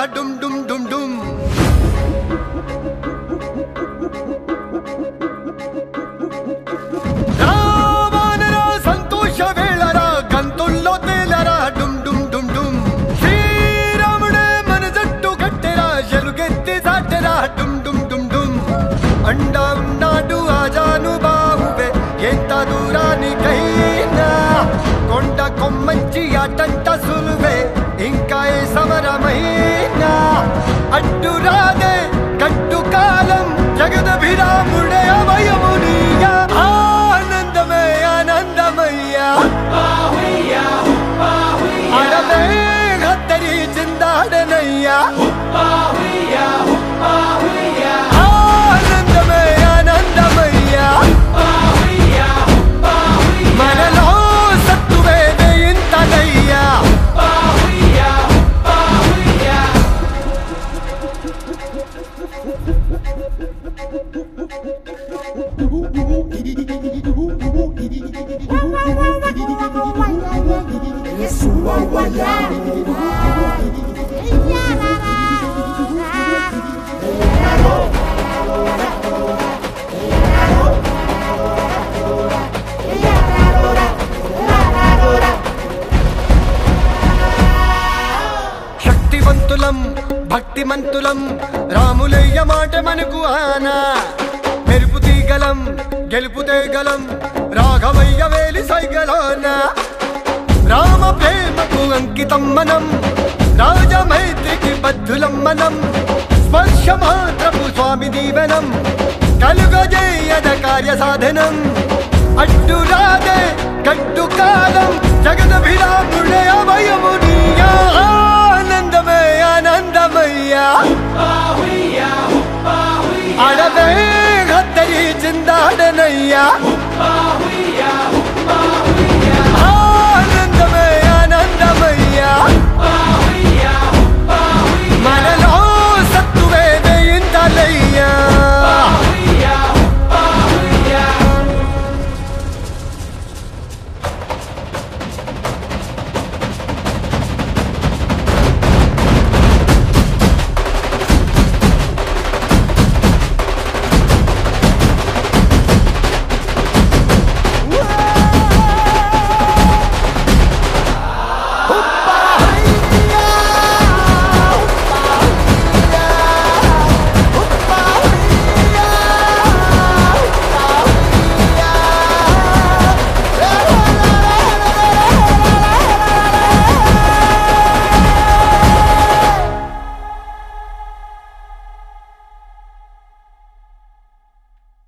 డుమ్ డుమ్ డుమ్ డుమ్ రావానరా సంతోష వేళరా గంతుల్లో తేలరా డుమ్ డుమ్ డుమ్ డుమ్ శ్రీరాముడే మన జట్టు కట్టెరా ఎలుగెత్తి సాటెరా డుమ్ డుమ్ డుమ్ డుమ్ అండా ఉన్నాడు ఆజాను బాబువే ఎంత దూరానికైనా కొండ కొమ్మంచి అటంట సులువే ఇంకా ఏ సమరమైనా అడ్డు రాదే కట్టు కాలం జగదభిరాముడే అభయమునియా ఆనందమే ఆనందమయ్యా అడవే హత్తరి చిందాడనయ్యా ఆనందమే ఆనందమయ్యా మనలో సత్తువే ఇంతనయ్యా శక్తివంతులం భక్తిమంతులం రాములయ్య మాట మనకు ఆనా మెరుపు తీగలం గెలుపు తేగలం రాఘవయ్య వేలి సైగలోన రామ ప్రేమకు అంకితం మనం రాజమైత్రికి బద్ధులం మనం స్పర్శ మాత్రపు స్వామి దీవెనం కలుగజేయద కార్య సాధనం అడ్డు రాదే కట్టు కాలం జగదభిరాముడే అభయమునియా ఆనందమే ఆనందమయ్యా అడవే హత్తరి చిందాడనయ్యా